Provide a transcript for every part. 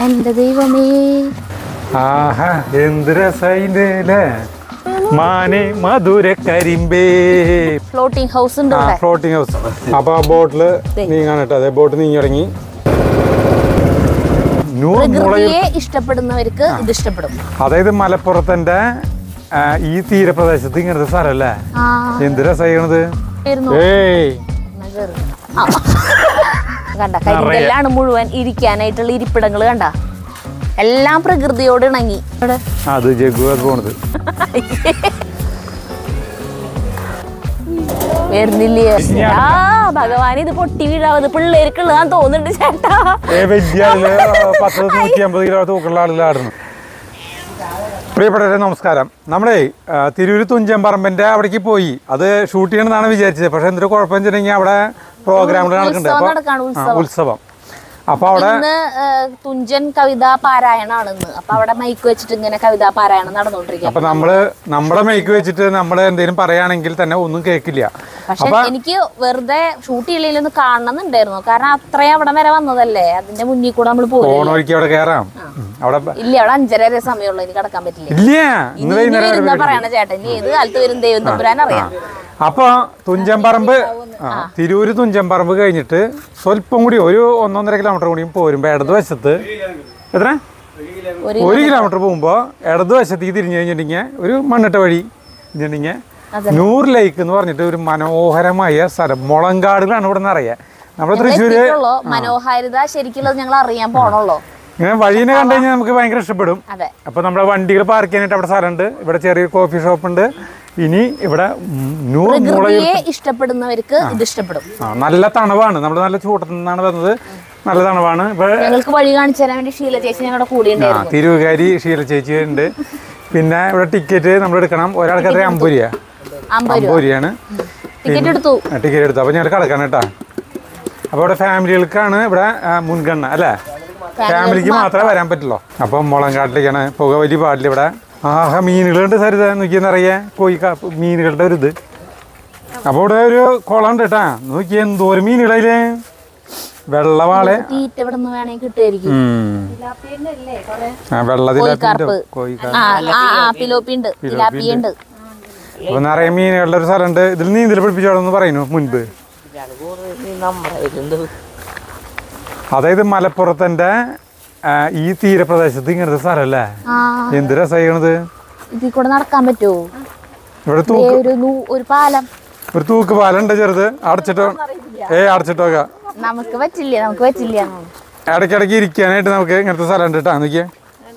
എന്റെ ദൈവമേ ആഹാ എന്ത് രസയില്ലേ അല്ലേ മാനെ മധുര കരിമ്പേ ഫ്ലോട്ടിംഗ് ഹൗസ് ഉണ്ട് ആ ഇവിടെ ഫ്ലോട്ടിംഗ് ഹൗസ് അപ്പൊ ആ ബോട്ടില് നീങ്ങാൻ കേട്ടോ അതെ ബോട്ട് നീങ്ങി തുടങ്ങി നൂറ് മുളയും പ്രകൃതിയെ ഇഷ്ടപ്പെടുന്നവർക്ക് ഇത് ഇഷ്ടപ്പെടും അതായത് മലപ്പുറത്തിന്റെ ആ, ഈ തീരപ്രദേശത്ത് ഇങ്ങനത്തെ സ്ഥലല്ലേ ആ എന്ത് രസമായിരുന്നത് ആയിരുന്നു. ഏയ് എന്നാ കേറ്. ആ. കണ്ട കരിങ്കല്ലാണ് മുഴുവൻ ഇരിക്കാനായിട്ടുള്ള ഇരിപ്പിടങ്ങൾ കണ്ട എല്ലാം പ്രകൃതിയോട് ഇണങ്ങി ഇവിടെ അത് ജഗു അത് പോണത് വരുന്നില്ലേ ആ ഭഗവാൻ ഇത് പൊട്ടി വീഴാവത് പിള്ളേർക്കുള്ളതാന്ന് തോന്നുന്നുണ്ട് ചേട്ടാ ഏ വലിയ ആളില് പത്ത് നൂറ്റി അമ്പത് കിലോ തൂക്കമുള്ള ആളിലായിരുന്നു പ്രിയപ്പെട്ടവരെ നമസ്കാരം നമ്മളെ ആ, തിരൂര് തുഞ്ചമ്പറമ്പിന്റെ അവിടേക്ക് പോയി അത് ഷൂട്ട് ചെയ്യണമെന്നാണ് വിചാരിച്ചത് പക്ഷെ എന്തൊരു കുഴപ്പം വെച്ചിട്ടുണ്ടെങ്കിൽ അവിടെ പ്രോഗ്രാമുകൾ നടക്കുന്നുണ്ട് ഉത്സവം അപ്പൊ നടക്കാണ്, ആ, ഉത്സവം. ഉത്സവം അപ്പൊ അവിടെ ഇന്ന് ഏ, തുഞ്ചൻ കവിതാ പാരായണാണ് ഇന്ന് അപ്പൊ അവിടെ മൈക്ക് വെച്ചിട്ട് ഇങ്ങനെ കവിതാ പാരായണം നടന്നുകൊണ്ടിരിക്കുക അപ്പൊ നമ്മള് നമ്മുടെ മൈക്ക് വെച്ചിട്ട് നമ്മൾ എന്തെങ്കിലും പറയുകയാണെങ്കിൽ തന്നെ ഒന്നും കേൾക്കില്ല പക്ഷെ അപ്പൊ എനിക്ക് വെറുതെ ഷൂട്ട് ചെയ്യലൊന്ന് കാണണമെന്നുണ്ടായിരുന്നു കാരണം അത്രയും അവിടെ വരെ വന്നതല്ലേ അതിന്റെ മുന്നിൽ കൂടെ നമ്മൾ പോയി ഫോൺ വഴിക്ക് അവിടെ കയറാം ഉം. അവിടെ ബ- ഇല്ല അവിടെ അഞ്ചര വരെ സമയമുള്ളൂ എനിക്ക് കടക്കാൻ പറ്റില്ല ഇല്ല ഇനി ഇന്ന് ഇനി വൈകുന്നേരം വരെ വരുന്ന പരിപാടി. പറയണ ചേട്ടൻ ഇനി ഏത് കാലത്ത് വരും ദൈവം തമ്പുരാൻ അറിയാം അപ്പൊ തുഞ്ചമ്പറമ്പ് ആ, തിരൂര് തുഞ്ചമ്പറമ്പ് കഴിഞ്ഞിട്ട് സ്വല്പം കൂടി ഒരു ഒന്നൊന്നര കിലോമീറ്റർ കൂടിയും പോരുമ്പോ ഇടതുവശത്ത് എത്ര ഒരു ഒരു കിലോമീറ്റർ പോകുമ്പോ ഇടതുവശത്തേക്ക് തിരിഞ്ഞു കഴിഞ്ഞിട്ടുണ്ടെങ്കിൽ ഒരു മണ്ണിട്ട വഴി കഴിഞ്ഞിട്ടുണ്ടെങ്കിൽ നൂറ് ലേക്ക് എന്ന് പറഞ്ഞിട്ട് ഒരു മനോഹരമായ സ്ഥലം മുളങ്കാടുകളാണ് ഇവിടെ നിന്ന് അറിയാം നമ്മുടെ തൃശ്ശൂര് എത്തിയിട്ടുള്ളൂ മനോഹാരിത ശരിക്കുള്ളത് ഞങ്ങൾ അറിയാൻ പോണുള്ളൂ ഇങ്ങനെ വഴീനെ കണ്ടു കഴിഞ്ഞാൽ നമുക്ക് ഭയങ്കര ഇഷ്ടപ്പെടും അതെ അപ്പൊ നമ്മുടെ വണ്ടികൾ പാർക്ക് ചെയ്യാനായിട്ട് അവിടെ സ്ഥലമുണ്ട് ഇവിടെ ചെറിയൊരു കോഫി ഷോപ്പ് ഉണ്ട് ഇനി ഇവിടെ ഉം നൂറ് മുള പ്രകൃതിയെ ഇഷ്ടപ്പെടുന്നവർക്ക് ഇത് ഇഷ്ടപ്പെടും ആ, നല്ല തണവാണ് നമ്മൾ നല്ല ചൂട്ടത്തിൽ നിന്നാണ് വന്നത് നല്ല തണവാണ് ഇപ്പൊ ഞങ്ങൾക്ക് വഴി കാണിച്ചു തരാൻ വേണ്ടി ഷീല ചേച്ചി ഞങ്ങളുടെ കൂടെ ആ ഉണ്ടായിരുന്നു തിരുവുകാരി ശീല ചേച്ചി ഉണ്ട് പിന്നെ ഇവിടെ ടിക്കറ്റ് നമ്മൾ എടുക്കണം ഒരാൾക്ക് അത്ര അമ്പത് രൂപ അമ്പത് രൂപ അമ്പത് രൂപയാണ് ടിക്കറ്റ് എടുത്തു ടിക്കറ്റ് എടുത്തു അപ്പോൾ ഞാൻ കിടക്കണം കേട്ടോ അപ്പോൾ ഇവിടെ ഫാമിലികൾക്കാണ് ഇവിടെ ആ, മുൻഗണന അല്ലേ ഫാമിലിക്ക് മാത്രമേ വരാൻ പറ്റുള്ളൂ അപ്പം മുളങ്കാട്ടിലേക്കാണ് പുക വലിയ പാടില്ല ഇവിടെ ആഹ് മീനുകളുണ്ട് സരിത നോക്കിയെന്നറിയേ കോഴി കാ- മീനുകളുടെ ഒരു ഇത് അപ്പോൾ ഇവിടെ ഒരു കുളം ഉണ്ട് കേട്ടാ നോക്കിയ എന്തോരം മീനുകളതില് വെള്ളവാളെ തീറ്റ ഇവിടെ നിന്ന് വേണമെങ്കിൽ കിട്ടുമായിരിക്കും ആ വെള്ളത്തിലാപ്പിൻ്റെ കോഴിക്കാർപ്പ്. കോഴി ആ ആ ആ പിലോപ്പി ഉണ്ട് തിലാപ്പിയ ഉണ്ട് അപ്പൊ നിറയെ മീനുകളുടെ ഒരു സ്ഥലമുണ്ട് ഇതിൽ നീന്തൽ പഠിപ്പിച്ചോളെന്ന് പറയുന്നു മുൻപ് അതായത് മലപ്പുറത്തിന്റെ ആ, ഈ തീരപ്രദേശത്ത് ഇങ്ങനത്തെ സ്ഥലമല്ലേ ആ എന്ത് രസമായിക്കണത് ഇതിൽ കൂടെ നടക്കാൻ പറ്റുമോ ഇവിടെ ദേ തൂക്ക് ഒരു നൂ- ഒരു പാലം ഒരു തൂക്ക് പാലുണ്ട് ചെറുത് അടച്ചിട്ടോ ഏ അടച്ചിട്ടോക്ക നമുക്ക് പറ്റില്ല നമുക്ക് പറ്റില്ല ഇടയ്ക്കിടയ്ക്ക് ഇരിക്കാനായിട്ട് നമുക്ക് ഇങ്ങനത്തെ സ്ഥലം ഉണ്ട് കേട്ടോ നോക്കിയേ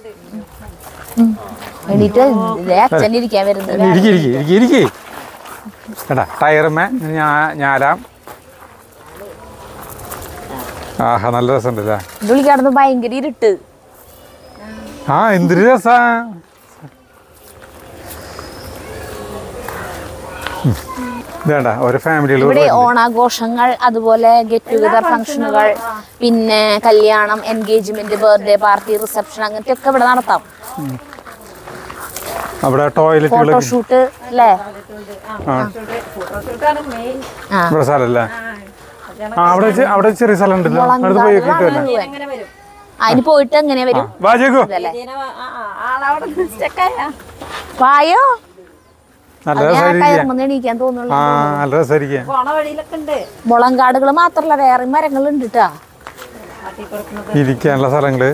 എണീറ്റ് ദേ അച്ഛൻ ഇരിക്കാൻ വരുന്നത് ഇരിക്കി ഇരിക്കി ഇരിക്കി ഇരിക്കി കേട്ടാ ടയറുമേ ഞാ ഞാലാം ആഹാ നല്ല രസമുണ്ടല്ലേ ഇത് വിളിക്കാടുന്ന് ഭയങ്കര ഇരുട്ട് ആ എന്തൊരു രസാ വേണ്ട ഓരോ ഫാമിലികൾ ഇവിടെ ഓണാഘോഷങ്ങൾ അതുപോലെ ഗെറ്റ് ടുഗദർ ഫംഗ്ഷനുകൾ പിന്നെ കല്യാണം എൻഗേജ്മെന്റ് ബർത്ത്ഡേ പാർട്ടി റിസപ്ഷൻ അങ്ങനത്തെ ഒക്കെ ഇവിടെ നടത്താം അവിടെ ടോയ്ലറ്റുകൾ ഫോട്ടോഷൂട്ട് അല്ലേ ആ ഇവിടെ സ്ഥലമല്ലേ ആ അവിടെ ചെ- അവിടെ ചെറിയ സ്ഥലം ഉണ്ടല്ലോ അടുത്ത് പോയി കിട്ടുമല്ലോ അതിന് പോയിട്ട് എങ്ങനെ വരും വാ ജേക്കു ഇതല്ലേ വായോ നല്ല ഞാൻ രസമായിരിക്കും കയറുമ്പോൾ എണീക്കാൻ തോന്നുള്ളൂ ആ നല്ല രസമായിരിക്കും മുളങ്കാടുകൾ മാത്രല്ല വേറെ മരങ്ങളുണ്ട് കേട്ടാ ഇരിക്കാനുള്ള സ്ഥലങ്ങള്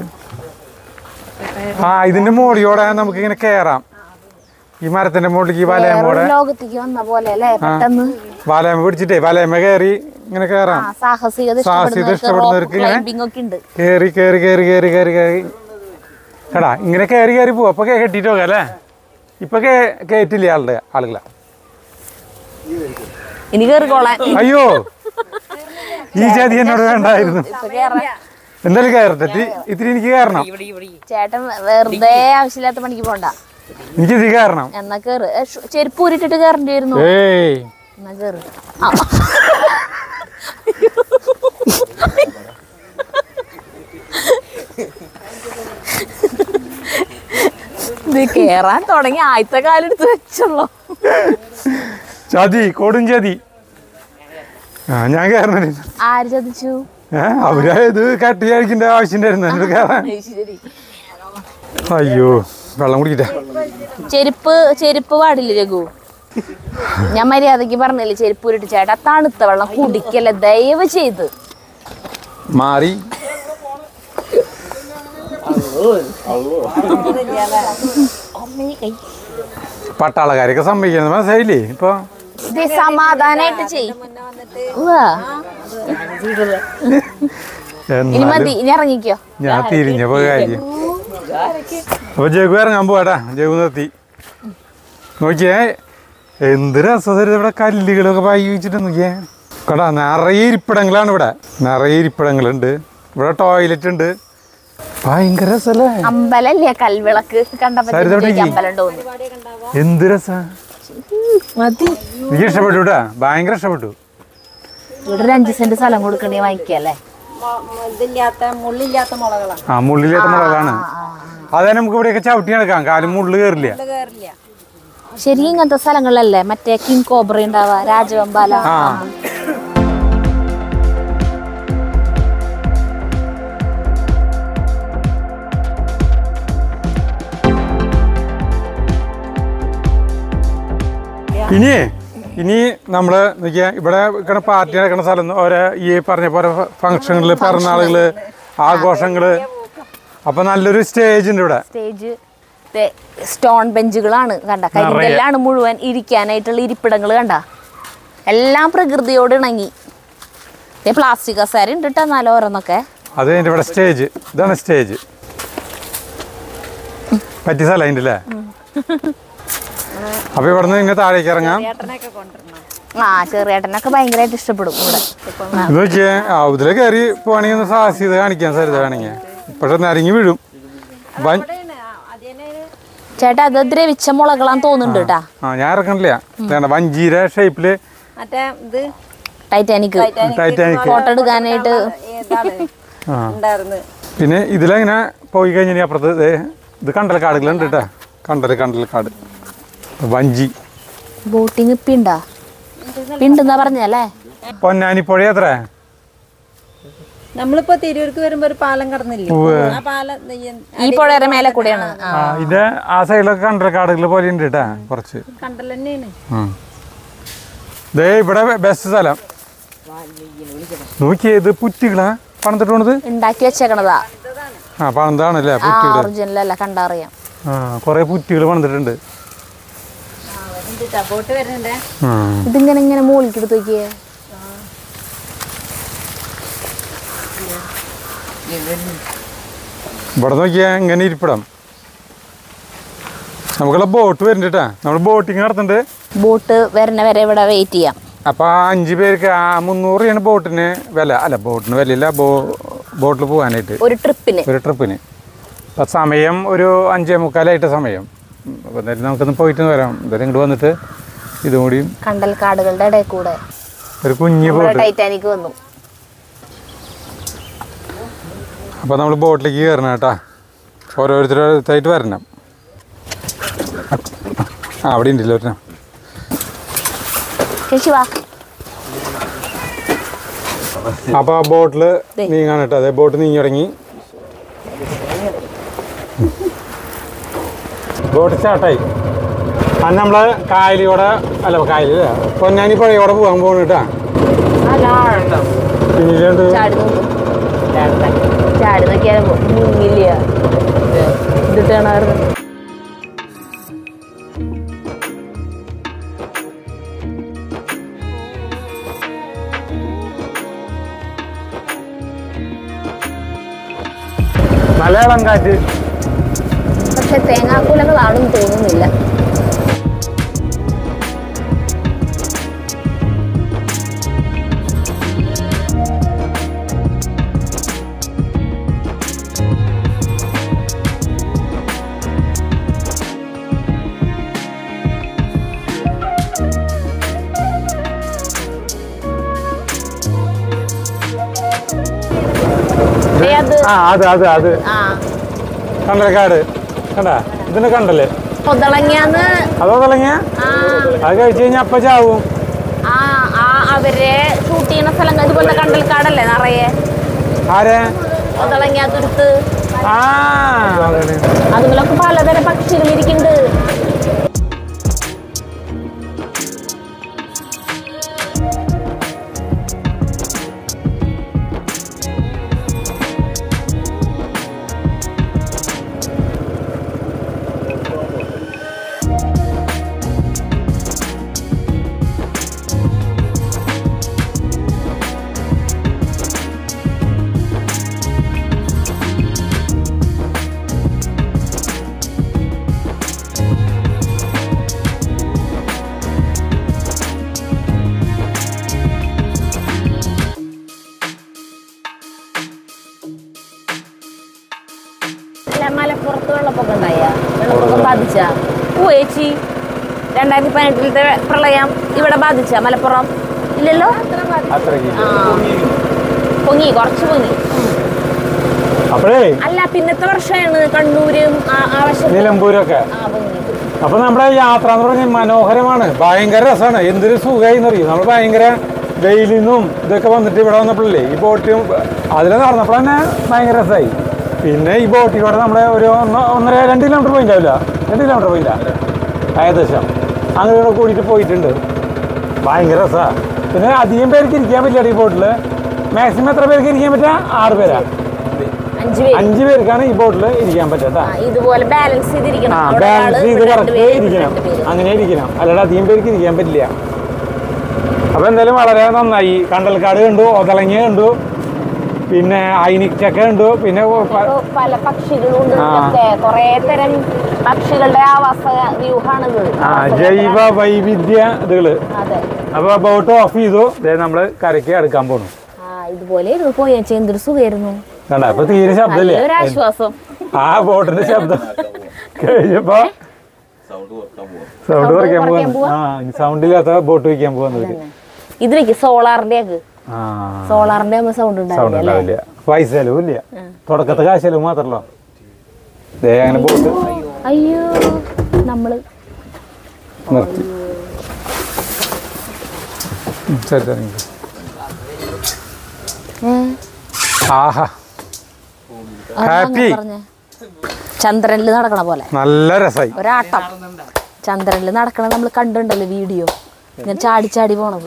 ആ ഇതിന്റെ മുകളിലൂടെ നമുക്ക് ഇങ്ങനെ കയറാം ഈ മരത്തിന്റെ മുകളിലേക്ക് ഈ വലയമ്മ വേറൊരു ലോകത്തേക്ക് വന്ന പോലെ അല്ലേ പെട്ടെന്ന് വലയമ്മ പിടിച്ചിട്ടേ വലയമ്മ കയറി ഇങ്ങനെ കയറാം ആ സാഹസികത സാഹസികത ഇഷ്ടപ്പെടുന്നവർക്ക് ഇഷ്ടപ്പെടുന്നവർക്ക് ഇങ്ങനെ ക്ലൈംബിംഗ് ഒക്കെ ഉണ്ട് കയറി കയറി കയറി കയറി കയറി കയറി എടാ ഇങ്ങനെ കയറി കയറി പോവാ അപ്പൊ കെട്ടിട്ട് പോകാം അല്ലേ ഇപ്പൊ കേ- കയറ്റില്ലേ ആളുടെ ആളുകളെ ഇനി കേറിക്കോളാൻ അയ്യോ ഈ ജാതി എന്നോട് വേണ്ടായിരുന്നു ഇപ്പൊ കേറാൻ എന്തായാലും കയറട്ടെ ഇത്തിരി ഇത്തിരി എനിക്ക് കയറണം ചേട്ടൻ വെറുതെ ആവശ്യമില്ലാത്ത പണിക്ക് പോണ്ട എനിക്ക് ഇത് കയറണം എന്നാ കേറ് ഏ, ഷു- ചെരുപ്പ് ഊരിട്ടിട്ട് കയറേണ്ടി വരുന്നു ഏയ് എന്നാ കേറ് ആ. ഇത് കേറാൻ തുടങ്ങി ആദ്യത്തെ കാലെടുത്ത് വെച്ചുള്ളൂ ചതി കൊടും ചതി ആ ഞാൻ കയറണേ ആര് ചതിച്ചു ഏ അവര് ഇത് കട്ടി കഴിക്കേണ്ട ആവശ്യം ഉണ്ടായിരുന്നു എന്നോട് കയറാൻ ശരി അയ്യോ വെള്ളം കുടിക്കട്ടെ ചെരുപ്പ് ചെരുപ്പ് പാടില്ല രഘു ഞാൻ മര്യാദക്ക് പറഞ്ഞില്ലേ ചെരുപ്പ് ഉരുട്ട് ചേട്ടാ തണുത്ത വെള്ളം കുടിക്കല്ല ദയവ് ചെയ്ത് മാറി പട്ടാളക്കാരൊക്കെ സമ്മതിക്കുന്നത് മനസ്സിലായില്ലേ ഇപ്പൊ ഇത് സമാധാനായിട്ട് ചെയ് ഉവ്വ. ഇനി എന്നാലും മതി ഇനി ഇറങ്ങിക്കോ ഞാൻ തിരിഞ്ഞപ്പോ കാര്യം അപ്പൊ ജഗു ഇറങ്ങാൻ പോവാട്ടാ ജഗു നിർത്തി നോക്കിയേ എന്ത് രസതരം ഇവിടെ കല്ലുകളൊക്കെ പായി വെച്ചിട്ട് നോക്കിയേ കടാ നിറയെ ഇരിപ്പിടങ്ങളാണ് ഇവിടെ നിറയെ ഇരിപ്പിടങ്ങളുണ്ട് ഇവിടെ ടോയ്ലറ്റ് ഉണ്ട് ഭയങ്കര രസല്ലേ അമ്പലല്ലേ കൽവിളക്ക് കണ്ടപ്പോ സരിത എവിടെ എനിക്ക് ഇരിക്ക്? അമ്പലം തോന്നി എന്ത് രസ മതി എനിക്ക് ഇഷ്ടപ്പെട്ടു കേട്ടാ ഭയങ്കര ഇഷ്ടപ്പെട്ടു ഇവിടെ ഒരു അഞ്ച് സെന്റ് സ്ഥലം കൊടുക്കണേ വാങ്ങിക്കല്ലേ ഇതില്ലാത്ത മുള്ളില്ലാത്ത മുളകളാണ് ആ മുള്ളിലേത്ത മുളകാണ് അതെ നമുക്ക് ഇവിടെയൊക്കെ ചവിട്ടി നടക്കാം കാലും മുള്ളു കയറില്ല ഇത് കയറില്ല ശരി ഇങ്ങനത്തെ സ്ഥലങ്ങളിലല്ലേ മറ്റേ കിങ് കോബ്ര ഉണ്ടാവുക രാജവമ്പാല ആ ഇനി ഇനി നമ്മള് നോക്കിയാ ഇവിടെ ഇങ്ങനെ പാർട്ടി നടക്കുന്ന സ്ഥലം ഓരോ ഈ പറഞ്ഞ പോലെ ഫംഗ്ഷനുകള് പിറന്നാളുകള് ആഘോഷങ്ങള് അപ്പൊ നല്ലൊരു സ്റ്റേജ് ഉണ്ട് ഇവിടെ സ്റ്റേജ് സ്റ്റോൺ ബെഞ്ചുകളാണ് കണ്ട കരിങ്കല്ലാണ് മുഴുവൻ ഇരിക്കാനായിട്ടുള്ള ഇരിപ്പിടങ്ങൾ കണ്ട എല്ലാം പ്രകൃതിയോട് ഇണങ്ങി പ്ലാസ്റ്റിക് കസേര ഉണ്ട് കേട്ടോ എന്നാലും ഓരോന്നൊക്കെ അത് കഴിഞ്ഞിട്ട് ഇവിടെ സ്റ്റേജ് ഇതാണ് സ്റ്റേജ് പറ്റിയ സ്ഥലം അതിൻ്റെ അല്ലേ അപ്പൊ ഇവിടെ നിന്ന് ഇങ്ങനെ താഴേക്ക് ഇറങ്ങാം ചേട്ടനൊക്കെ കൊണ്ടുവരണം ആ ചെറിയേട്ടനൊക്കെ ഭയങ്കരമായിട്ട് ഇഷ്ടപ്പെടും ഇവിടെ ഇത് നോക്കിയേ ആ ഇതിലെ കയറി പോവാണെങ്കിൽ ഒന്ന് സാഹസികത കാണിക്കാൻ സരിത വേണമെങ്കിൽ പക്ഷെ നരങ്ങി വീഴും വൻ- ചേട്ടാ അത് ദ്രവിച്ച മുളകളാന്ന് തോന്നുന്നുണ്ട് കേട്ടാ ആ ഞാൻ ഇറക്കണില്ല വേണ്ട വഞ്ചീര ഷേപ്പില് മറ്റേ ഇത് ടൈറ്റാനിക് ടൈറ്റാനിക് ഫോട്ടോ എടുക്കാനായിട്ട് ഏതാണ് ആ ഉണ്ടായിരുന്നു പിന്നെ ഇതിലെങ്ങനെ പോയി കഴിഞ്ഞാൽ അപ്പുറത്ത് ദേ ഇത് കണ്ടൽ കാടുകളുണ്ട് കേട്ടാ കണ്ടൽ കണ്ടൽ കാട് വഞ്ചി ബോട്ടിങ് പിണ്ടാ പിണ്ടെന്നാ പറഞ്ഞല്ലേ പൊന്നാനിപ്പുഴ എത്ര നമ്മളിപ്പോ തിരൂർക്ക് വരുമ്പോ ഒരു പാലം കടന്നില്ലേ ഉവ്വ്. ആ പാലം ഈ പുഴയുടെ മേലെ കൂടെയാണ് ആ. ആ ഇത് ആ സൈഡിലൊക്കെ കണ്ടൽ കാടുകൾ പോലെ ഉണ്ട് കേട്ടാ കുറച്ച് കണ്ടൽ തന്നെയാണ് ആ. ദേ ഇവിടെ ബെസ്റ്റ് സ്ഥലം നോക്കിയേ ഇത് പുറ്റികളാ പണിതിട്ട് പോണത് ഉണ്ടാക്കി വെച്ചേക്കണതാ ആ പണിതാണല്ലേ ആ പുറ്റികള് ഒറിജിനലല്ല കണ്ടറിയാം ആ കുറെ പുറ്റികൾ പണിതിട്ടുണ്ട് ബോട്ട് വരുന്നുണ്ടേ ആ. ഇതിങ്ങനെ ഇങ്ങനെ മൂളിക്ക് എടുത്ത് നോക്കിയേ ഇവിടെ നോക്കിയാ ഇങ്ങനെ ഇരിപ്പിടം നമുക്കുള്ള ബോട്ട് വരുന്നുണ്ട് കേട്ടാ നമ്മൾ ബോട്ടിങ് നടത്തുന്നുണ്ട് ബോട്ട് വരണ വരെ ഇവിടെ വെയിറ്റ് ചെയ്യാം അപ്പോൾ ആ അഞ്ച് പേർക്ക് ആ മുന്നൂറ് രൂപയാണ് ബോട്ടിന് വില അല്ല ബോട്ടിന് വിലയില്ല ബോ ബോട്ടിൽ പോകാനായിട്ട് ഒരു ട്രിപ്പിന് ഒരു ട്രിപ്പിന് അപ്പം സമയം ഒരു അഞ്ചേ മുക്കാലായിട്ട് സമയം അപ്പോൾ എന്തായാലും നമുക്കൊന്ന് പോയിട്ട് വരാം എന്തായാലും ഇങ്ങോട്ട് വന്നിട്ട് ഇതും കൂടിയും കണ്ടൽ കാടുകളുടെ ഇടയിൽ കൂടെ ഒരു കുഞ്ഞു നമ്മുടെ ബോട്ട് ടൈറ്റാനിക് വന്നു അപ്പോൾ നമ്മൾ ബോട്ടിലേക്ക് കയറണം കേട്ടാ ഓരോരുത്തരോരുത്തായിട്ട് വരണം ആ അവിടെ ഉണ്ടല്ലോ ഒരെണ്ണം ചേച്ചി വാ അപ്പോൾ ആ ബോട്ടിൽ ദേ. നീങ്ങാൻ കേട്ടോ അതെ ബോട്ട് നീങ്ങി തുടങ്ങി ബോട്ട് സ്റ്റാർട്ടായി അന്ന് നമ്മൾ കായലിലൂടെ അല്ല കായലില്ല പൊന്നാനി പുഴയോടെ പോകാൻ പോകണം കേട്ടാ പിന്നീട് ചാടി നോക്കും ചാടി നോക്കിയാലും മുങ്ങില്ല ഇതിട്ടാണ് നല്ല ഇളം കാറ്റ് പക്ഷെ തേങ്ങാക്കൂലങ്ങളാണെന്ന് തോന്നുന്നില്ല ദേ അത് ആ അത് അത് അത് ആ കണ്ടൽക്കാട് കണ്ടാ ഇതിനെ കണ്ടല്ലേ പൊതളങ്ങിയാന്ന് അതോ തുടങ്ങിയ ആ അത് കഴിച്ചു കഴിഞ്ഞാൽ അപ്പം ചാവും ആ ആ അവരെ ഷൂട്ട് ചെയ്യുന്ന സ്ഥലം ഇതുപോലത്തെ കണ്ടൽക്കാടല്ലേ നിറയെ ആരെ ഒതളങ്ങാത്തുരുത്ത് ആ അതാണ്. അതുങ്ങളൊക്കെ പലതരം പക്ഷികൾ ഇരിക്കുന്നുണ്ട് അല്ല മലപ്പുറത്ത് വെള്ളപ്പൊക്കം ഉണ്ടായ വെള്ളപ്പൊക്കം ബാധിച്ച ഓ ചേച്ചി രണ്ടായിരത്തി പതിനെട്ടിലത്തെ പ്രളയം ഇവിടെ ബാധിച്ച മലപ്പുറം ഇല്ലല്ലോ അത്രയ്ക്ക് ആ പൊങ്ങി കുറച്ച് പൊങ്ങി അപ്പോഴേ അല്ല പിന്നത്തെ വർഷമാണ് കണ്ണൂരും ആ- ആ വശത്ത് നിലമ്പൂരൊക്കെ ആ പൊങ്ങിയത് അപ്പൊ നമ്മുടെ യാത്ര എന്ന് പറഞ്ഞാൽ മനോഹരമാണ് ഭയങ്കര രസമാണ് എന്തൊരു സുഖമായി എന്നറിയും നമ്മൾ ഭയങ്കര വെയിലിൽ നിന്നും ഇതൊക്കെ വന്നിട്ട് ഇവിടെ വന്നപ്പോഴല്ലേ ഈ ബോട്ടും അതിൽ നടന്നപ്പോൾ തന്നെ ഭയങ്കര രസമായി പിന്നെ ഈ ബോട്ടിൽ കൂടെ നമ്മളെ ഒരു ഒന്ന് ഒന്നര രണ്ട് കിലോമീറ്റർ പോയിണ്ടാവില്ല രണ്ട് കിലോമീറ്റർ പോയില്ല ഏകദേശം അങ്ങനെ ഇവിടെ കൂടിയിട്ട് പോയിട്ടുണ്ട് ഭയങ്കര രസമാണ് പിന്നെ അധികം പേർക്ക് ഇരിക്കാൻ പറ്റില്ല ഈ ബോട്ടിൽ മാക്സിമം എത്ര പേർക്ക് ഇരിക്കാൻ പറ്റുക ആറ് പേരാ അഞ്ചു പേര് അഞ്ച് പേർക്കാണ് ഈ ബോട്ടിൽ ഇരിക്കാൻ പറ്റുക ആ, ഇതുപോലെ ബാലൻസ് ചെയ്തിരിക്കണം ആ അവിടെ ഒരാള്, ബാലൻസ് ചെയ്ത് ഇവിടെ കറക്റ്റ് രണ്ടുപേര്, ഇരിക്കണം ഇവിടെ രണ്ടുപേര്. അങ്ങനെ ഇരിക്കണം അല്ലാതെ അധികം പേർക്ക് ഇരിക്കാൻ പറ്റില്ല അപ്പൊ എന്തായാലും വളരെ നന്നായി കണ്ടൽക്കാട് കണ്ടു ഒതളങ്ങ കണ്ടു പിന്നെ ഐനിക്കൊക്കെ കണ്ടു പിന്നെ പ- ഇപ്പൊ പല പക്ഷികളും ഉണ്ട് ആ. ഇതൊക്കെ കുറേ തരം പക്ഷികളുടെ ആവാസ വ്യൂഹാണിത് ആ ജൈവ വൈവിധ്യ ഇതുകള് അതെ അപ്പൊ ബോട്ട് ഓഫ് ചെയ്തു ദേ നമ്മള് കരയ്ക്ക് അടുക്കാൻ പോണു ആ ഇതുപോലെ ഇരുന്ന് പോയി വെച്ചാൽ എന്തൊരു സുഖമായിരുന്നു കണ്ട അപ്പൊ തീരെ ശബ്ദമില്ല നല്ലൊരു ആശ്വാസം ആ ബോട്ടിന്റെ ശബ്ദം കഴിഞ്ഞപ്പോ സൗണ്ട് കുറയ്ക്കാൻ കുറയ്ക്കാൻ പോവാ ആ സൗണ്ട് ഇല്ലാത്ത ബോട്ട് വയ്ക്കാൻ പോവാന്ന് ഇത് വെക്ക് സോളാറിന്റെ ഒക്കെ ആ സോളാറിന്റെ ആകുമ്പോ സൗണ്ട് സൗണ്ട് ഉണ്ടാവില്ല അല്ലേ ഉണ്ടാവില്ല പൈസ ചെലവും ഇല്ല തുടക്കത്തെ കാശ് ചെലവ് മാത്രല്ലോ ദേ അങ്ങനെ ബോട്ട് അയ്യോ നമ്മള് നിർത്തി ഉം, ശരി ശരി ഏ, ആഹാ അതാ ഹാപ്പി അങ്ങ് പറഞ്ഞെ. ചന്ദ്രനിൽ നടക്കണ പോലെ നല്ല രസായി ഒരാട്ടം ചന്ദ്രനിൽ നടക്കണ നമ്മൾ കണ്ടിട്ടുണ്ടല്ലോ വീഡിയോ ഇങ്ങനെ ചാടി ചാടി പോണത്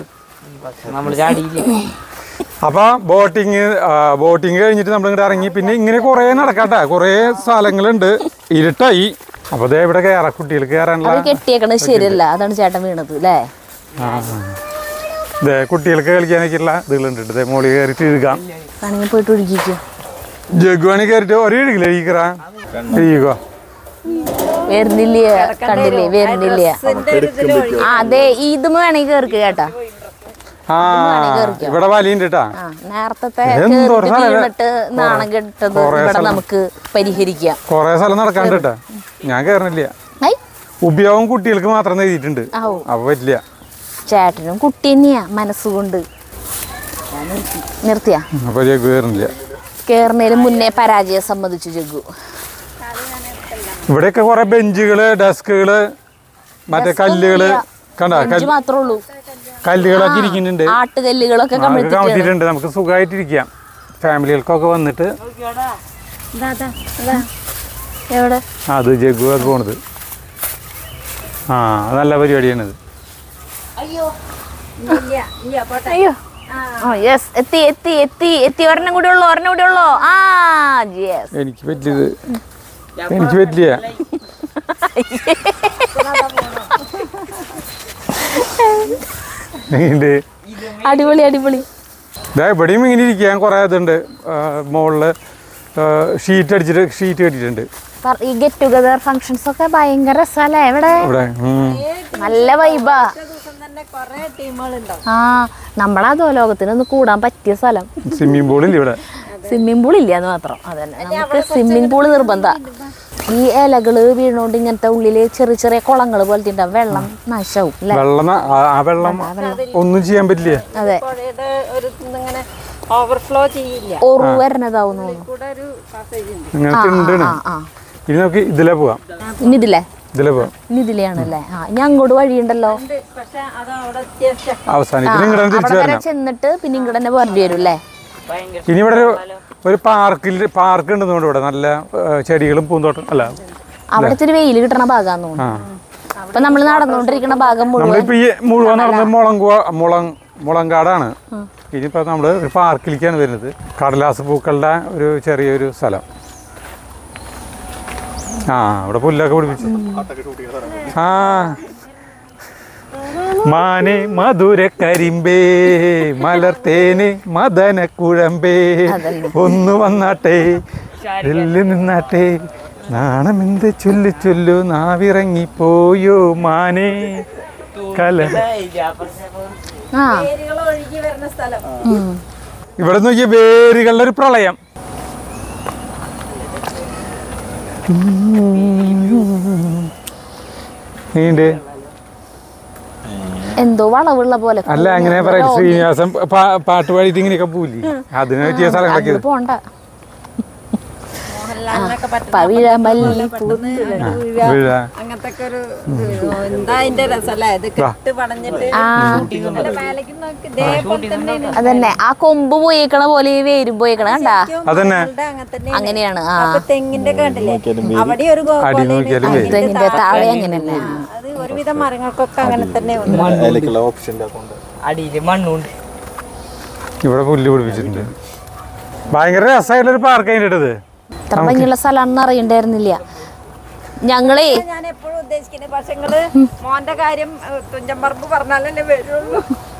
അപ്പൊ ബോട്ടിങ് ബോട്ടിങ് കഴിഞ്ഞിട്ട് നമ്മൾ ഇങ്ങോട്ട് ഇറങ്ങി പിന്നെ ഇങ്ങനെ കുറേ നടക്കാട്ടെ കുറേ സ്ഥലങ്ങളുണ്ട് ഇരുട്ടായി അപ്പൊ ദേ ഇവിടെ കയറാം കുട്ടികൾ കയറാനുള്ള അത് കെട്ടിയേക്കണത് ശരിയല്ല അതാണ് ചേട്ടൻ വീണത് അല്ലേ ആ, ആ. ദേ കുട്ടികൾക്ക് കളിക്കാനൊക്കെയുള്ള ഇതുകളുണ്ട് ദേ മോളിൽ കയറിയിട്ട് ഇഴുകാം വേണമെങ്കിൽ പോയിട്ട് ഒഴുകിക്കോ ജഗുവാണി കയറിയിട്ട് ഒരു ഇഴുകില്ല ഇഴുകറാ ഇഴുകോ വരുന്നില്ലേ കണ്ടില്ലേ വരുന്നില്ലേ ആ അതെ ഇതും വേണമെങ്കിൽ കേർക്ക് കേട്ടാ ആ ഇവിടെ വലിയുണ്ട് കേട്ടാ ആ നേരത്തെ എന്തോരം സ്ഥലം? വീണിട്ട് നാണം കെട്ടത് കുറേ ഇവിടെ സ്ഥലം. നമുക്ക് പരിഹരിക്കാം കൊറേ സ്ഥലം നടക്കാണ്ട് കേട്ടാ ഞാൻ കയറണില്ല ഐ ഉപയോഗം കുട്ടികൾക്ക് മാത്രം എഴുതിയിട്ടുണ്ട് ആവൂ അപ്പൊ പറ്റില്ല ചേട്ടനും കുട്ടി തന്നെയാ മനസ്സുകൊണ്ട് നിർത്തിയാ അപ്പൊ ജഗു കയറുന്നില്ല കേറുന്നതിന് മുന്നേ പരാജയം സമ്മതിച്ചു ജഗ്ഗു ഇവിടെയൊക്കെ കുറെ ബെഞ്ചുകള് ഡെസ്കുകള് മറ്റേ കല്ലുകള് കണ്ട അഞ്ച് മാത്രമേ ഉള്ളൂ കല്ലുകളൊക്കെ ഇരിക്കുന്നുണ്ട് ആട്ടുകല്ലുകളൊക്കെ അതൊക്കെ കമിഴ്ത്തിട്ട് കമത്തിയിട്ടുണ്ട് നമുക്ക് സുഖമായിട്ടിരിക്കാം ഫാമിലികൾക്കൊക്കെ വന്നിട്ട് എവിടെ ആ, അത് ജഗു അത് പോണത് ആ അത് നല്ല പരിപാടിയാണിത് അയ്യോ ഓ യെസ് എത്തി എത്തി എത്തി എത്തി ഒരെണ്ണം കൂടി ഉള്ളു ഒരെണ്ണം കൂടി ഉള്ളു ആ യെസ് എനിക്ക് പറ്റിയത് എനിക്ക് പറ്റില്ല ഉണ്ട് അടിപൊളി അടിപൊളി ഇതാ ഇവിടെയും ഇങ്ങനെ ഇരിക്കാൻ കുറേ ഇതുണ്ട് മുകളിൽ ഷീറ്റ് അടിച്ചിട്ട് ഷീറ്റ് കെട്ടിയിട്ടുണ്ട് പറ- ഈ ഗെറ്റ് ടുഗദർ ഫങ്ഷൻസ് ഒക്കെ ഭയങ്കര രസല്ലേ ഇവിടെ ഇവിടെ ഉം. നല്ല വൈബാ ദിവസം തന്നെ കൊറേ ടീമുകളുണ്ടാവും ആ നമ്മളാ ലോകത്തിന് ഒന്ന് കൂടാൻ പറ്റിയ സ്ഥലം സ്വിമ്മിംഗ് പൂളില്ല ഇവിടെ സ്വിമ്മിംഗ് പൂൾ ഇല്ല എന്ന് മാത്രം അതന്നെ നമുക്ക് സ്വിമ്മിംഗ് പൂൾ നിർബന്ധ ഈ ഇലകള് വീണോണ്ട് ഇങ്ങനത്തെ ഉള്ളില് ചെറിയ ചെറിയ കുളങ്ങൾ പോലത്തെ ഉണ്ടാവും വെള്ളം നാശാവും അല്ലേ വെള്ളം ന- ആ ആ വെള്ളം ഒന്നും ചെയ്യാൻ പറ്റില്ല അതെ പുഴയുടെ ഒരു ഇങ്ങനെ ഓവർഫ്ലോ ചെയ്യില്ല ഒറു വരണതാവും തോന്നുന്നു കൂടെ ഒരു പാസേജ് ഉണ്ട് അങ്ങനത്തെ ഉണ്ട് ആ ആ ഇനി നമുക്ക് ഇതിലേ പോവാം ഇനി ഇതില്ലേ ഇതിലേ പോവാം ഇനി ഇതിലെയാണല്ലേ ആ ഇനി അങ്ങോട്ട് വഴിയുണ്ടല്ലോ പക്ഷെ അത് അവിടെ എത്തിയ ആ, അവസാനിപ്പിന് ഇങ്ങോട്ട് അവിടെ തിരിച്ചു വരെ വരണം ചെന്നിട്ട് പിന്നെ ഇങ്ങോട്ട് തന്നെ പോരേണ്ടി വരും അല്ലേ ഇനി ഇവിടെ ഒരു ഒരു പാർക്കിൽ പാർക്ക് ഉണ്ടെന്ന് തോന്നുന്നു ഇവിടെ നല്ല ഏ, ചെടികളും പൂന്തോട്ടം അല്ല അവിടെ ഇത്തിരി വെയിൽ കിട്ടണ ഭാഗാന്ന് തോന്നുന്നു ആ അപ്പൊ നമ്മൾ നടന്നുകൊണ്ടിരിക്കുന്ന ഭാഗം മുഴുവൻ നമ്മളിപ്പോ ഈ മുഴുവൻ നടന്നത് മുളങ്കുവ മുളങ് മുളങ്കാടാണ് ഇനിയിപ്പോ നമ്മള് ഒരു പാർക്കിലേക്കാണ് വരുന്നത് കടലാസ് പൂക്കളുടെ ഒരു ചെറിയൊരു സ്ഥലം ആ ഇവിടെ പുല്ലൊക്കെ പിടിപ്പിച്ചു ആ മാനെ മധുര കരിമ്പേ മലർത്തേന് മദന കുഴമ്പേ ഒന്ന് വന്നാട്ടെ ദില്ല് നിന്നാട്ടെ നാണമെന്ത് ചൊല്ലു ചൊല്ലു നാവിറങ്ങിപ്പോയോ മാനെ കല ആ പേരുകൾ ഒഴുകി വരുന്ന സ്ഥലം ഉം. ഇവിടെ നോക്കിയ വേരുകളുടെ ഒരു പ്രളയം നീണ്ട് എന്തോ വളവുള്ള പോലെ അല്ല അങ്ങനെ പറയാം ശ്രീനിവാസൻ പാ- പാട്ട് പാടിയിട്ട് ഇങ്ങനെയൊക്കെ പോവില്ലേ അതിനെ പറ്റിയ സ്ഥലങ്ങളൊക്കെ അത് പോണ്ട മോഹൻലാലിനൊക്കെ പറ്റുന്ന പവിഴമല്ലി പെട്ടെന്ന് വീഴ. വീഴ അങ്ങനത്തെ ഒക്കെ ഒരു ഇത്. എന്താ അതിന്റെ രസല്ലേ ഇത് കെട്ട് പടഞ്ഞിട്ട് ആ അല്ല, മേലേക്ക് നോക്ക് ഇതേപോലെ തന്നെയാണ് അതന്നെ ആ കൊമ്പ് പോയേക്കണ പോലെ ഈ വേരും പോയേക്കണ കണ്ടാ അതന്നെ. മോഹൻലാലിന്റെ അങ്ങനെ തന്നെയാണ്. അങ്ങനെയാണ് ആ അപ്പൊ തെങ്ങിന്റെ കണ്ടില്ലേ അവിടെ ഒരു ഗോ- അടി കൊലയില് നോക്കിയാലും അതിന്റെ തെങ്ങിന്റെ താഴെ താഴെ അങ്ങനെ തന്നെ അത് ഒരുവിധം മരങ്ങൾക്കൊക്കെ അങ്ങനെ തന്നെ ഉണ്ട് അതിലേക്കുള്ള ഓപ്ഷൻ അടിയിൽ മണ്ണുണ്ട് ഇവിടെ പുല്ല് പിടിപ്പിച്ചിട്ടുണ്ട് ഭയങ്കര രസമായിട്ടുള്ളൊരു പാർക്ക് അതിൻ്റെ അടുത്ത് ഇത്ര ഭംഗിയുള്ള സ്ഥലമാണെന്ന് അറിയണ്ടായിരുന്നില്ല ഞങ്ങളേ ഞാൻ എപ്പോഴും ഉദ്ദേശിക്കുന്നത് പക്ഷെ നിങ്ങള് മോന്റെ കാര്യം ഏഹ്, തുഞ്ചൻപറമ്പ് പറഞ്ഞാലല്ലേ വരുള്ളൂ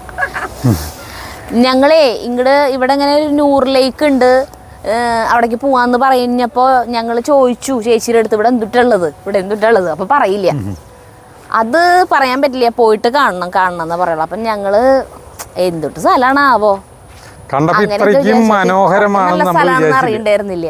ഞങ്ങളേ ഇങ്ങട് ഇവിടെ ഇങ്ങനെ ഒരു നൂറ് ലേക്ക് ഉണ്ട് ഏഹ് അവിടേക്ക് പോവാന്ന് പറഞ്ഞപ്പോ ഞങ്ങൾ ചോദിച്ചു ചേച്ചിയുടെ അടുത്ത് ഇവിടെ എന്തുട്ടുള്ളത് ഇവിടെ എന്തുട്ടുള്ളത് അപ്പൊ പറയില്ല അത് പറയാൻ പറ്റില്ല പോയിട്ട് കാണണം കാണണം എന്ന് പറയുള്ളൂ അപ്പൊ ഞങ്ങള് എന്തുട്ട് സ്ഥലമാണ് ആവോ കണ്ടപ്പോ അങ്ങനെയൊക്കെ ഇത്രയ്ക്കും വിചാരിച്ചിട്ട് മനോഹരമാണെന്ന് നല്ല നമ്മൾ സ്ഥലമാണെന്ന് വിചാരിച്ചില്ല അറിയണ്ടായിരുന്നില്ല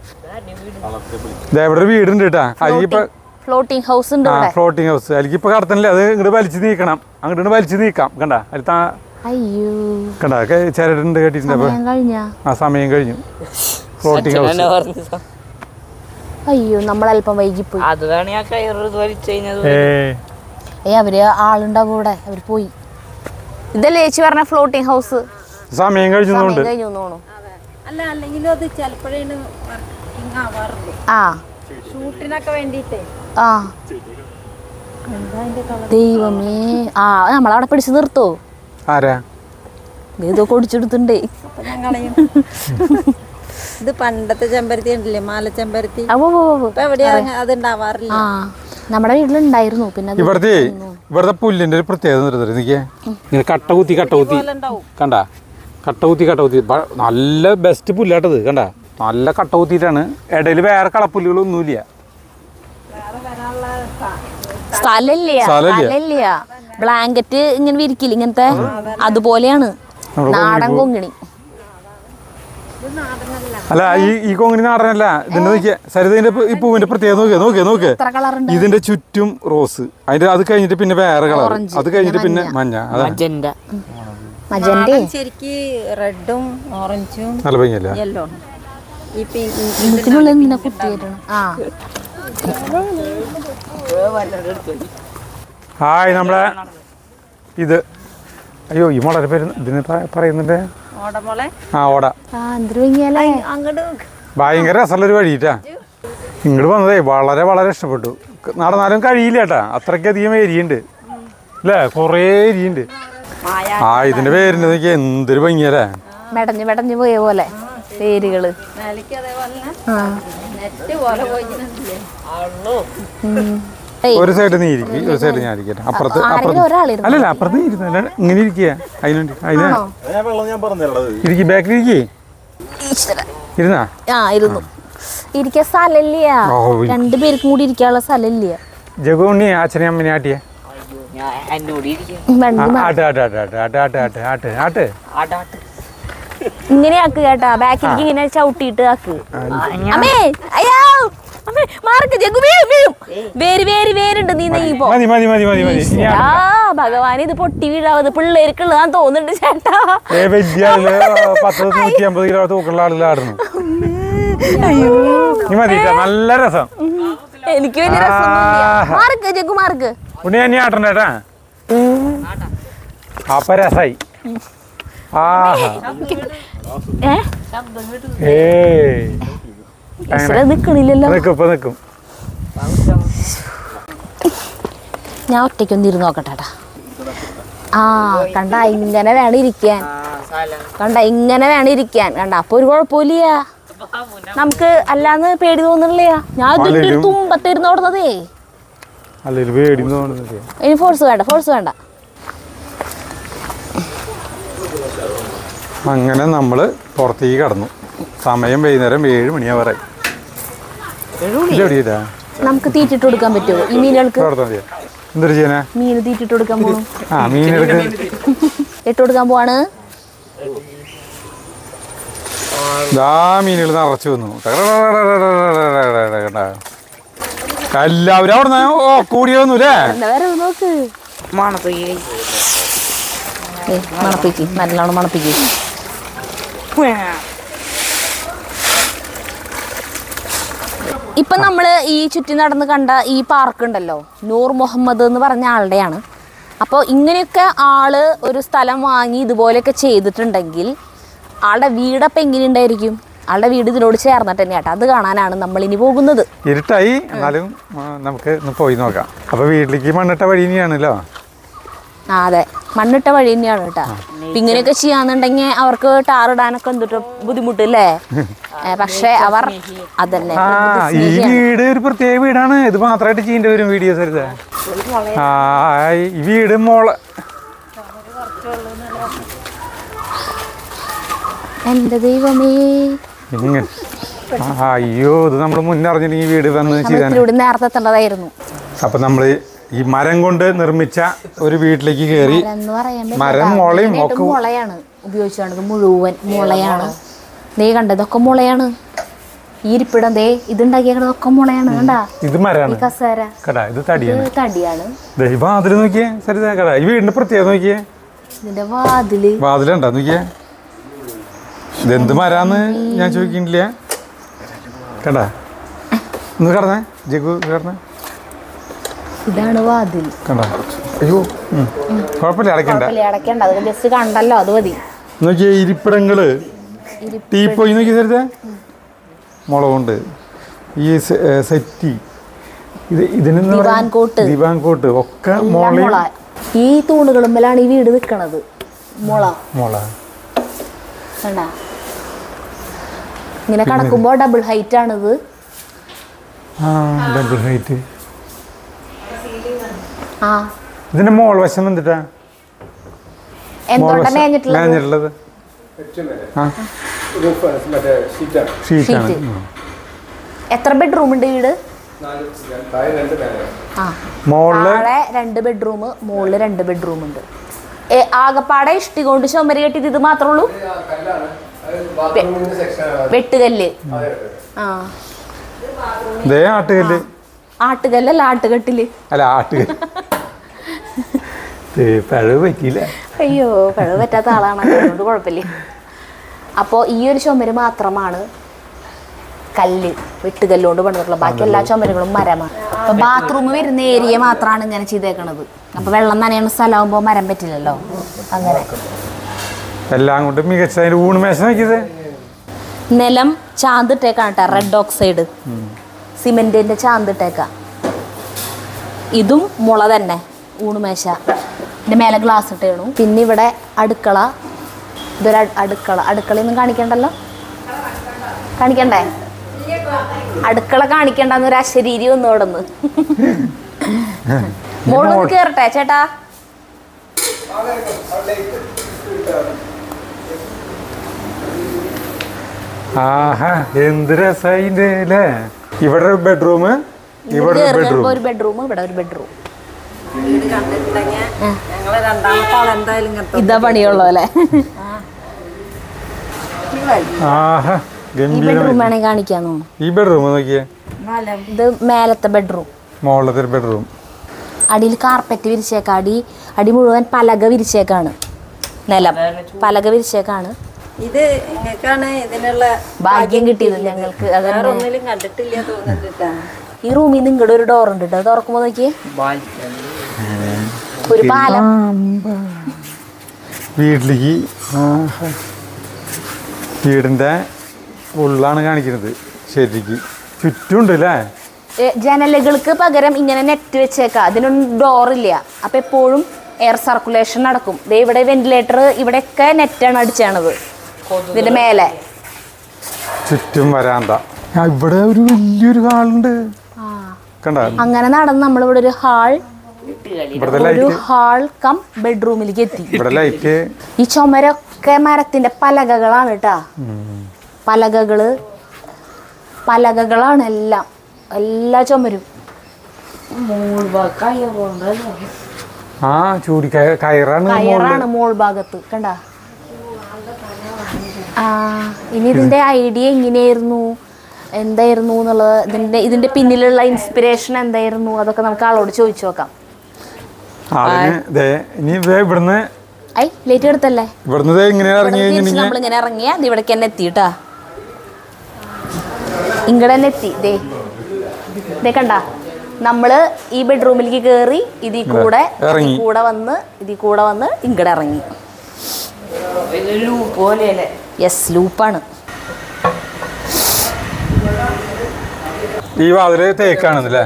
ദേ ഇവിടെ ഒരു വീടുണ്ട് കേട്ടാ അതിലിപ്പോ ഫ്ലോട്ടിംഗ് ഹൗസ് ഉണ്ട് ആ ഇവിടെ ഫ്ലോട്ടിംഗ് ഹൗസ് അതിലേക്ക് ഇപ്പൊ കടത്തണില്ല അത് ഇങ്ങോട്ട് വലിച്ചു നീക്കണം അങ്ങോട്ട് വലിച്ചു നീക്കാം കണ്ട അതിൽ താ അയ്യോ കണ്ട ചിരടുണ്ട് കേട്ടിട്ടുണ്ട് അപ്പൊ സമയം കഴിഞ്ഞ ആ സമയം കഴിഞ്ഞു ഫ്ലോട്ടിംഗ് അച്ഛനെന്നെ ഹൗസ് പറഞ്ഞു സ- അയ്യോ നമ്മൾ അല്പം വൈകിപ്പോയി അതാണ് ഞാൻ കയറ് വലിച്ചു കഴിഞ്ഞത് ഏ ഏ അവര് ആളുണ്ടാവും ഇവിടെ അവര് പോയി ഇതല്ലേ ചേച്ചി പറഞ്ഞ ഫ്ലോട്ടിംഗ് ഹൗസ് സമയം കഴിഞ്ഞുകൊണ്ട് സമയം കഴിഞ്ഞു തോന്നുന്നു അല്ല അല്ലെങ്കിലും അത് ചിലപ്പോഴേന് വർക്കിംഗ് ആവാറുള്ളൂ ആ ഷൂട്ടിനൊക്കെ വേണ്ടിയിട്ടേ ആ ദൈവമേ ആ നമ്മളവിടെ പിടിച്ച് നിർത്തോ ആരാ ഇതൊക്കെ ഒടിച്ചെടുത്തുണ്ടേ അപ്പൊ ഞാൻ കളയും ഇത് പണ്ടത്തെ ചെമ്പരത്തി ഉണ്ടല്ലേ മാല ചെമ്പരത്തി അവോ അവോ, അവോ. ഇപ്പൊ എവിടെയാ അത് ഉണ്ടാവാറില്ല ആ നമ്മുടെ വീട്ടിലുണ്ടായിരുന്നു പിന്നെ അത് ഇവിടുത്തെ ഇവിടുത്തെ പുല്ലിന്റെ ഒരു പ്രത്യേകത നിർത്തരുത് എനിക്ക് ഇങ്ങനെ കട്ട കുത്തി കട്ട കുത്തി പോലെ ഉണ്ടാവും കണ്ട കട്ട കുത്തി കട്ട കുത്തി ബ- നല്ല ബെസ്റ്റ് പുല്ലാട്ടത് കണ്ട നല്ല കട്ട കുത്തിയിട്ടാണ് ഇടയിൽ വേറെ കളപ്പുല്ലുകളൊന്നുമില്ല വേറെ വരാനുള്ള സ്ഥ- സ്ഥലമില്ല സ്ഥലമില്ല. സ്ഥലമില്ല ബ്ലാങ്കറ്റ് ഇങ്ങനെ വിരിക്കില്ല ഇങ്ങനത്തെ അതുപോലെയാണ് നമ്മുടെ നാടൻ കൊങ്ങിണി ഇത് നാടനല്ല അല്ല ഈ ഈ കൊങ്ങിനി നാടനല്ല ഇതിന്റെ നോക്കിയ സരിതന്റെ ഈ പൂവിന്റെ പ്രത്യേകത നോക്കിയ നോക്കിയ നോക്ക് എത്ര കളറുണ്ട് ഇതിന്റെ ചുറ്റും റോസ് അതിന്റെ അത് കഴിഞ്ഞിട്ട് പിന്നെ വേറെ കളർ ഓറഞ്ച്, അത് കഴിഞ്ഞിട്ട് പിന്നെ മഞ്ഞ അതാണ് അജണ്ട മജന്റെ നാടൻ ശരിക്ക് റെഡും ഓറഞ്ചും നല്ല ഭംഗിയല്ല യെല്ലോ ഈ പിങ്ക് ഇതിനുള്ളിൽ എന്തിനാ കുത്തിയിട്ടാണ് ആ ഹായ് നമ്മളെ ഇത് അയ്യോ ഈ മോളെ പേര് ഇതിന് പ- പറയുന്നുണ്ട് ഓടമോളെ ആ ഓട ആ എന്തൊരു ഭംഗിയല്ലേ അങ്ങോട്ട് ഭയങ്കര രസമുള്ളൊരു വഴിയിട്ടാ ഇങ്ങോട്ട് വന്നതേ വളരെ വളരെ ഇഷ്ടപ്പെട്ടു ക- നടന്നാലും കഴിയില്ല കേട്ടാ അത്രയ്ക്കധികം ഏരിയുണ്ട് അല്ലേ കുറേ ഏരിയുണ്ട് മായ ആ ഇതിന്റെ പേരിന്റെ നോക്കിയാ എന്തൊരു ഭംഗിയല്ലേ മെടഞ്ഞു മെടഞ്ഞു പോയ പോലെ പേരുകള് മേലേക്ക് അതേപോലെ ആ നെറ്റ് പോലെ പോയില്ലേ ഉം. ഏയ് ഒരു സൈഡ് നീ ഇരിക്കും ഒരു സൈഡ് ഞാൻ ഇരിക്കട്ടെ അപ്പുറത്ത് ആരെങ്കിലും അപ്പുറത്ത് ഒരാളിരുന്നോ? അല്ലല്ല അപ്പുറത്ത് നീ ഇരുന്നു അല്ലാണ്ട് ഇങ്ങനെ ഇരിക്കുക അതിനുണ്ട് അതിന് ആണോ ഞാൻ വെള്ളം ഞാൻ പറഞ്ഞുള്ളത് ഇരിക്കും ബാക്കിൽ ഇരിക്കേ ഈശ്വര ഇരുന്നാ ആ ഇരുന്നു ഇരിക്കാൻ സ്ഥലമില്ല ഓ, ഈ- രണ്ടുപേർക്കും കൂടി ഇരിക്കാനുള്ള സ്ഥലമില്ല ജഗുണ്ണി അച്ഛനെ അമ്മനെ ആട്ടിയെ ഞാൻ എൻ്റെ കൂടെ ഇരിക്കും ആ, വണ്ടി മാ- ആട്ട് ആട്ട് ആട്ട് ആട്ട് ആട്ട് ആട്ട് ആട്ട് ആട്ട് ആട്ട് ആടാട്ട് ഇങ്ങനെ ആക്ക് കേട്ടാ ബാക്കിലേക്ക് ഇങ്ങനെ ചവിട്ടിയിട്ട് ആക്ക് അമ്മേ അയ്യോ അമ്മേ മാർക്ക് ജഗു വീഴും വീഴും വേര് വേര് വേരുണ്ട് നീ നെയ്യുമ്പോ മതി മതി മതി മതി മതി ഇനി ആ ഭഗവാൻ ഇത് പൊട്ടി വീഴാവത് പിള്ളേർക്കുള്ളതാന്ന് തോന്നുന്നുണ്ട് ചേട്ടാ ഏ വലിയ ആള് പത്ത് നൂറ്റി അമ്പത് കിലോ തൂക്കുള്ള ആളുകളായിരുന്നു ഇനി മതി ട്ടോ, നല്ല രസം എനിക്ക് വലിയ രസമൊന്നുമില്ല മാർക്ക് ജഗു മാർക്ക് ഉണ്ണി എന്നെ ആട്ടണ്ട കേട്ടാ അപ്പൊ രസായി ആഹാ ഏ ഏയ് ഈശ്വര നിക്കണില്ലല്ലോ നിൽക്കും ഇപ്പൊ നിൽക്കും ഞാൻ ഒറ്റയ്ക്കൊന്ന് ഇരുന്ന് നോക്കട്ടെ ട്ടാ. ആ കണ്ട ഇങ്ങനെ വേണം ഇരിക്കാൻ കണ്ട ഇങ്ങനെ വേണം ഇരിക്കാൻ കണ്ട അപ്പൊ ഒരു കുഴപ്പമില്ല നമുക്ക് അല്ലാന്ന് പേടി തോന്നുന്നില്ല ഞാൻ ഇതിന്റെ അല്ലേലും- തുമ്പത്തിരുന്ന് ഓടുന്നതേ അല്ലെങ്കിൽ പേടിന്ന് തോന്നുന്നില്ല ഇനി ഫോഴ്സ് വേണ്ട ഫോഴ്സ് വേണ്ട അങ്ങനെ നമ്മൾ പുറത്തേക്ക് കടന്നു സമയം വൈകുന്നേരം ഏഴ് മണിയാവാറായി ഇതെവിടെയാ നമുക്ക് തീറ്റിട്ട് കൊടുക്കാൻ പറ്റുമോ ഈ മീനുകൾക്ക് അവിടെ മതിയോ എന്തൊരു ചെയ്യാനാ മീൻ തീറ്റിട്ട് കൊടുക്കാൻ പോകണം ആ മീനെടുക്ക് ഇട്ട് കൊടുക്കാൻ പോവാണ് ദാ മീനുകൾ നിറച്ചു വന്നു എല്ലാവരും അവിടെ ഓ കൂടിയൊന്നു അല്ലേ എന്താ വേറെ നോക്ക് മണത്ത് ഏ മണപ്പിക്ക് നല്ലോണം മണപ്പിക്ക് ഇപ്പൊ നമ്മള് ഈ ചുറ്റി നടന്ന് കണ്ട ഈ പാർക്ക് ഉണ്ടല്ലോ നൂർ മുഹമ്മദ് എന്ന് പറഞ്ഞ ആളുടെയാണ് അപ്പോൾ ഇങ്ങനെയൊക്കെ ആള് ഒരു സ്ഥലം വാങ്ങി ഇതുപോലെയൊക്കെ ചെയ്തിട്ടുണ്ടെങ്കിൽ ആളുടെ വീടപ്പം എങ്ങനെ ഉണ്ടായിരിക്കും ആളുടെ വീട് ഇതിനോട് ചേർന്നിട്ട് തന്നെയാട്ടോ അത് കാണാനാണ് നമ്മൾ ഇനി പോകുന്നത് ഇരുട്ടായി എന്നാലും ആ, നമുക്ക് ഒന്ന് പോയി നോക്കാം അപ്പൊ വീട്ടിലേക്ക് മണ്ണിട്ട വഴി തന്നെയാണല്ലോ ആ അതെ മണ്ണിട്ട വഴി തന്നെയാണ് കേട്ടോ ഇപ്പൊ ഇങ്ങനെയൊക്കെ ചെയ്യാന്നുണ്ടെങ്കിൽ അവർക്ക് ടാറിടാനൊക്കെ എന്തിട്ട് ബുദ്ധിമുട്ടില്ലേ ഏ, പക്ഷേ അവർ അതന്നെ ആ ഈ വീട് ഒരു പ്രത്യേക വീടാണ് ഇത് മാത്രമായിട്ട് ചെയ്യേണ്ടി വരും വീഡിയോസ് എടുത്ത് ആ ഈ വീട് മോള് എന്റെ ദൈവമേ ഇങ്ങനെ ആ, അയ്യോ ഇത് നമ്മൾ മുന്നറിഞ്ഞിട്ട് ഈ വീട് വന്ന് നമ്മൾ ചെയ്താൽ ഇതിലൂടെ നേരത്തെ എത്തേണ്ടതായിരുന്നു അപ്പൊ നമ്മൾ ഈ മരം കൊണ്ട് നിർമ്മിച്ച ഒരു വീട്ടിലേക്ക് കയറി എന്ന് പറയാൻ പറ്റില്ല. മരം മുളയും മെയിനായിട്ട് ഒക്കെ മുളയാണ് ഉപയോഗിച്ചാണ് മുഴുവൻ മുളയാണ് ദേ കണ്ട ഇതൊക്കെ മുളയാണ് ഈ ഇരിപ്പിടം ദേ ഇതുണ്ടാക്കിയേക്കണതൊക്കെ മുളയാണ് കണ്ടാ ഇത് ഈ മരാണ് കസേര കടാ ഇത് ഇത് തടിയാണ് തടിയാണ് ദേ, ഈ വാതില് നോക്കിയേ സരിത കടാ ഈ വീടിന്റെ പ്രത്യേകത നോക്കിയേ ഇതിന്റെ വാതില് വാതിലുണ്ടോ നോക്കിയേ ഇതെന്ത് മരാന്ന് ഞാൻ ചോദിക്കണില്ല കണ്ടാ ഒന്ന് കടന്നേ ജഗു കടന്നേ ഇതാണ് വാതിൽ കണ്ടാ അയ്യോ ഉം. കുഴപ്പമില്ല അടയ്ക്കണ്ട കുഴപ്പമില്ല, അടയ്ക്കണ്ട അത് ജസ്റ്റ് കണ്ടല്ലോ അത് മതി നോക്കിയേ ഇരിപ്പിടങ്ങള് ടീപ്പോയി നോക്കി സരിത മുളകുണ്ട് ഈ സെ- ഏ, സെറ്റി ഇത് ഇതിന് ദിവാൻ കോട്ട്. ദിവാൻ കോട്ട് ഒക്കെ എല്ലാം മുളയും മുള ഈ തൂണുകളുമ്പലാണ് ഈ വീട് നിൽക്കണത് മുള മുള കണ്ട ഇങ്ങനെ കടക്കുമ്പോൾ ഡബിൾ ഹൈറ്റ് ആണിത് ആ ഡബിൾ ഹൈറ്റ് ആ ഇതിന്റെ മോൾ വശം എന്തിട്ടാ മോൾ എന്തുകൊണ്ടാ വശം മേഞ്ഞിട്ടുള്ളത് മേഞ്ഞിട്ടുള്ളത് ആ ഷീറ്റാണ് ഷീറ്റ്. എത്ര ബെഡ്റൂം ഉണ്ട് ഈ വീട് ആ മോളില് താഴെ രണ്ട് ബെഡ്റൂം മുകളിൽ രണ്ട് ബെഡ്റൂം ഉണ്ട് ഏ, ആകപ്പാടെ ഇഷ്ടി കൊണ്ട് ചുമര് കെട്ടിയത് ഇത് മാത്രമേ ഉള്ളൂ വെ- വെട്ടുകല്ല് ആ ദേ ആട്ടുകല്ല് ആട്ടുകല്ലല്ല ആട്ടുകെട്ടില് അല്ല ആട്ടുകല്ല് ദേ, പഴവ് പറ്റിയില്ല അയ്യോ കഴിവ് പറ്റാത്ത ആളാണ് അതുകൊണ്ട് കുഴപ്പമില്ല അപ്പോൾ ഈ ഒരു ചുമര് മാത്രമാണ് കല്ല് വെട്ടുകല്ലുകൊണ്ട് പണിതിട്ടുള്ളത് ബാക്കി എല്ലാ ചുമരുകളും മരമാണ് അപ്പൊ ബാത്റൂം വരുന്ന ഏരിയ മാത്രമാണ് ഇങ്ങനെ ചെയ്തേക്കണത് അപ്പൊ വെള്ളം നനയണ സ്ഥലമാകുമ്പോൾ മരം പറ്റില്ലല്ലോ അങ്ങനെ എല്ലാം കൊണ്ട് മികച്ച അതിന്റെ ഊണുമേശ നോക്കിയത് നിലം ചാന്തിട്ടേക്കാണ് കേട്ടോ റെഡ് ഓക്സൈഡ് സിമെന്റിന്റെ ചാന്തിട്ടേക്ക ഇതും മുള തന്നെ ഊണുമേശ ഇതിന്റെ മേലെ ഗ്ലാസ് ഇട്ടേണു പിന്നെ ഇവിടെ അടുക്കള ഇതൊരു അട്- അടുക്കള അടുക്കളയൊന്നും കാണിക്കണ്ടല്ലോ കാണിക്കണ്ടേ അടുക്കള കാണിക്കണ്ടെന്ന് ഒരു അശരീരി വന്നു അവിടെ നിന്ന് മോളൊന്ന് കേറട്ടെ ചേട്ടാ ആഹാ എന്ത് രസമായിന്റെ അല്ലേ ഇവിടെ ഒരു ബെഡ്റൂം ഇവിടെ ഒരു കേറി ബെഡ്റൂം വരുമ്പോ ഒരു ബെഡ്റൂം ഇവിടെ ഒരു ബെഡ്റൂം വീട് കണ്ടിട്ടുണ്ടെങ്കിൽ ഞങ്ങളെ രണ്ടാമത്തെ ആൾ എന്തായാലും ഇങ്ങനത്തെ ഇതാ പണിയുള്ളൂ അല്ലേ ആഹാ ഈ ഗംഭീരം ബെഡ്റൂം വേണമെങ്കിൽ കാണിക്കാൻ തോന്നുന്നു ഈ ബെഡ്റൂം നോക്കിയേ ഇത് മേലത്തെ ബെഡ്റൂം മുകളിലത്തെ ഒരു ബെഡ്റൂം അടിയിൽ കാർപ്പറ്റ് വിരിച്ചേക്ക അടി അടി മുഴുവൻ പലക വിരിച്ചേക്കാണ് നിലം പലക വിരിച്ചേക്കാണ് ഇത് നിങ്ങൾക്കാണ് ഇതിനുള്ള ഭാഗ്യം കിട്ടിയത് ഞങ്ങൾക്ക് വേറെ അതന്നെ ഒന്നിലും കണ്ടിട്ടില്ല തോന്നിട്ടാ ഈ റൂമിൽ നിന്ന് ഇങ്ങോട്ട് ഒരു ഡോർ ഉണ്ട് കേട്ടോ അത് തുറക്കുമ്പോൾ നോക്കിയേ ഒരു പാലം വീട്ടിലേക്ക് ആഹാ. വീടിൻ്റെ ഉള്ളാണ് കാണിക്കുന്നത് ശരിക്ക് ചുറ്റുമുണ്ട് അല്ലേ ഏ, ജനലുകൾക്ക് പകരം ഇങ്ങനെ നെറ്റ് വെച്ചേക്കാം അതിനൊന്നും ഡോറില്ല അപ്പം എപ്പോഴും എയർ സർക്കുലേഷൻ നടക്കും ദേ ഇവിടെ വെന്റിലേറ്റർ ഇവിടെയൊക്കെ നെറ്റാണ് അടിച്ചാണത് ഇതിന്റെ മേലെ ചുറ്റും വരാന്ത ആ, ഇവിടെ ഒരു വലിയൊരു ഹാളുണ്ട് കണ്ട അങ്ങനെ നടന്ന് നമ്മളിവിടെ ഒരു ഹാൾ ഇവിടുത്തെ ഒരു ലൈറ്റ് ഹാൾ കം ബെഡ്റൂമിലേക്ക് എത്തി ഇവിടെ ലൈറ്റ് ഈ ചുമരൊക്കെ മരത്തിന്റെ പലകകളാണ് കേട്ടാ പലകകള് പലകകളാണ് എല്ലാം എല്ലാ ചുമരും ആ ചൂടി കയ- കയറാണ് കയറാണ് മോൾ ഭാഗത്ത് കണ്ട ആ ഇനി ഇതിന്റെ ഐഡിയ എങ്ങനെയായിരുന്നു എന്തായിരുന്നു എന്നുള്ളത് ഇതിന്റെ ഇതിന്റെ പിന്നിലുള്ള ഇൻസ്പിറേഷൻ എന്തായിരുന്നു അതൊക്കെ നമുക്ക് ആളോട് ചോദിച്ചു നോക്കാം അതിന് ദേ ഇനി ദേ ഇവിടുന്ന് ഐ ലേറ്റ് എടുത്തല്ലേ ഇവിടുന്ന് ദേ ഇങ്ങനെ ഇറങ്ങി കഴിഞ്ഞിട്ടുണ്ടെങ്കിൽ നമ്മൾ ഇങ്ങനെ ഇറങ്ങിയ ഇത് ഇവിടേക്ക് തന്നെ എത്തിട്ടാ ഇങ്ങടെ തന്നെ എത്തി ദേ ദേ കണ്ട നമ്മള് ഈ ബെഡ്റൂമിലേക്ക് കയറി ഇതിൽ കൂടെ ഇറങ്ങി. ഇതിൽ കൂടെ വന്ന് ഇതിൽ കൂടെ വന്ന് ഇങ്ങടെ ഇറങ്ങി ഇതൊരു പോലെയല്ലേ യെസ് ലൂപ്പാണ് ഈ വാതില് തേക്കാണെന്നല്ലേ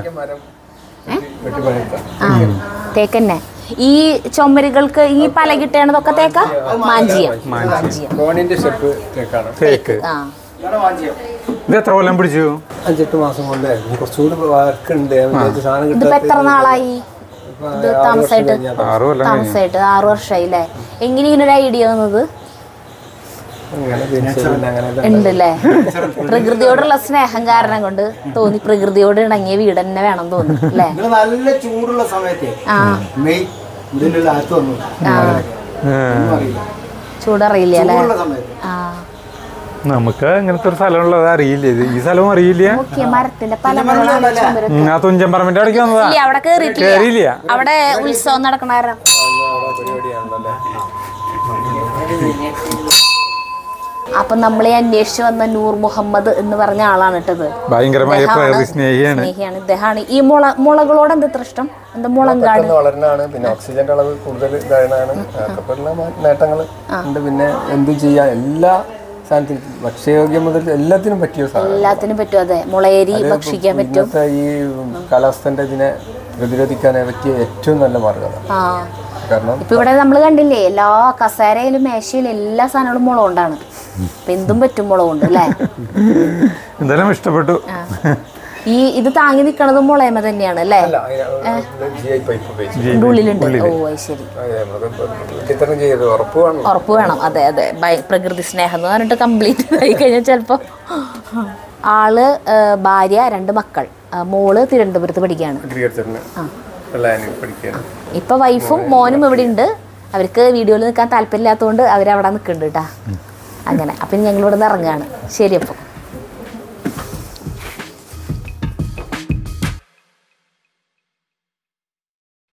ആ തേക്കന്നെ ഈ ചുമരുകൾക്ക് ഈ പലകിട്ടേണതൊക്കെ തേക്ക മാഞ്ചിയം മാഞ്ചിയം കോണിന്റെ സ്റ്റെപ്പ് തേക്കാണ് തേക്ക് ആ ഇത് എത്ര കൊല്ലം പിടിച്ചു അഞ്ചെട്ട് മാസം കൊണ്ടായിരുന്നു കുറച്ചുകൂടി വർക്ക് ഉണ്ട് ഞാൻ വിചാരിച്ചു സാധനം ഇതിപ്പോ എത്ര നാളായി ഇത് താമസമായിട്ട് ആറ് കൊല്ലം കഴിഞ്ഞു താമസമായിട്ട് ആറു വർഷമായി അല്ലേ എങ്ങനെ ഇങ്ങനെ ഒരു ഐഡിയ വന്നത് അങ്ങനെ തിരിച്ചു പിന്നെ അങ്ങനെ ഉണ്ട് അല്ലേ പ്രകൃതിയോടുള്ള സ്നേഹം കാരണം കൊണ്ട് തോന്നി പ്രകൃതിയോട് ഇണങ്ങിയ വീട് തന്നെ വേണം തോന്നി അല്ലേ നിങ്ങൾ നല്ല ചൂടുള്ള സമയത്ത് ആ മെയ് ഇതിലുള്ള അകത്ത് വന്നു ആ ഒന്നും അറിയില്ല ചൂടറിയില്ല അല്ലേ ചൂടുള്ള സമയത്ത് ആ നമുക്ക് ഇങ്ങനത്തെ ഒരു സ്ഥലമുള്ളത് അറിയില്ല ഇത് ഈ സ്ഥലവും അറിയില്ല നോക്കിയ മരത്തിന്റെ പലകളാണ് ചുമര് ഉം, ആ തുഞ്ചൻ പറമ്പിന്റെ അവിടേക്ക് വന്നതാ ഇല്ല അവിടെ കേറിയിട്ടില്ല കേറിയില്ല അവിടെ ഉത്സവം നടക്കണ കാരണം അപ്പൊ നമ്മളെ അന്വേഷിച്ച് വന്ന നൂർ മുഹമ്മദ് എന്ന് പറഞ്ഞ ആളാണ് ഇട്ടത് ഭയങ്കരമായ ഇദ്ദേഹമാണ് പ്രകൃതി സ്നേഹിയാണ് സ്നേഹിയാണ് ഇദ്ദേഹമാണ് ഈ മുള മുളകളോട് എന്താ ഇത്ര ഇഷ്ടം എന്താ മുളങ്കാട് പെട്ടെന്ന് വളരുന്നതാണ് പിന്നെ ഓക്സിജന്റെ അളവ് കൂടുതൽ ഇതായതാണ് അതൊക്കെയുള്ള നേട്ടങ്ങൾ ഉണ്ട് പിന്നെ എന്തും ചെയ്യാം എല്ലാ സാധനത്തിനും ഭക്ഷ്യയോഗ്യം മുതൽ എല്ലാത്തിനും പറ്റിയ സാധനം എല്ലാത്തിനും പറ്റും അതെ മുളയരി ഭക്ഷിക്കാൻ പറ്റും ഇന്നത്തെ ഈ കാലാവസ്ഥന്റെ ഇതിനെ പ്രതിരോധിക്കാൻ പറ്റിയ ഏറ്റവും നല്ല മാർഗ്ഗം ആ കാരണം ഇപ്പൊ ഇവിടെ നമ്മൾ കണ്ടില്ലേ എല്ലാ കസേരയിലും മേശയിലും എല്ലാ സാധനങ്ങളും മുള കൊണ്ടാണ് ഇപ്പൊ എന്തും പറ്റും മുള കൊണ്ട് അല്ലേ എന്തായാലും ഇഷ്ടപ്പെട്ടു ഈ ഇത് താങ്ങി നിക്കണത് മുളയമ തന്നെയാണ് അല്ലേ ജി ഐ പൈപ്പ് ഉപയോഗിച്ച് ഇതിന്റെ ഉള്ളിലുണ്ട് ഓ അത് ശരി അതെ, നമുക്ക് വിട്ടിത്തരം ചെയ്യരുത് ഉറപ്പ് വേണം ഉറപ്പ് വേണം അതെ അതെ ബൈ- പ്രകൃതി സ്നേഹം എന്ന് പറഞ്ഞിട്ട് കംപ്ലീറ്റ് ആയി കഴിഞ്ഞാൽ ചിലപ്പോൾ ആള് ആ, ഭാര്യ രണ്ട് മക്കൾ ആ, മോള് തിരുവനന്തപുരത്ത് പഠിക്കുകയാണ് അഗ്രികൾച്ചറിന് പ്ലാനിൽ പഠിക്കുകയാണ് ഇപ്പൊ വൈഫും മോനും ഇവിടെ ഉണ്ട് അവർക്ക് വീഡിയോയിൽ നിൽക്കാൻ താല്പര്യമില്ലാത്തതുകൊണ്ട് അവരവിടെ നിൽക്കുന്നുണ്ട് കേട്ടാ അങ്ങനെ അപ്പം ഞങ്ങളിവിടെ നിന്ന് ഇറങ്ങുകയാണ് ശരി അപ്പം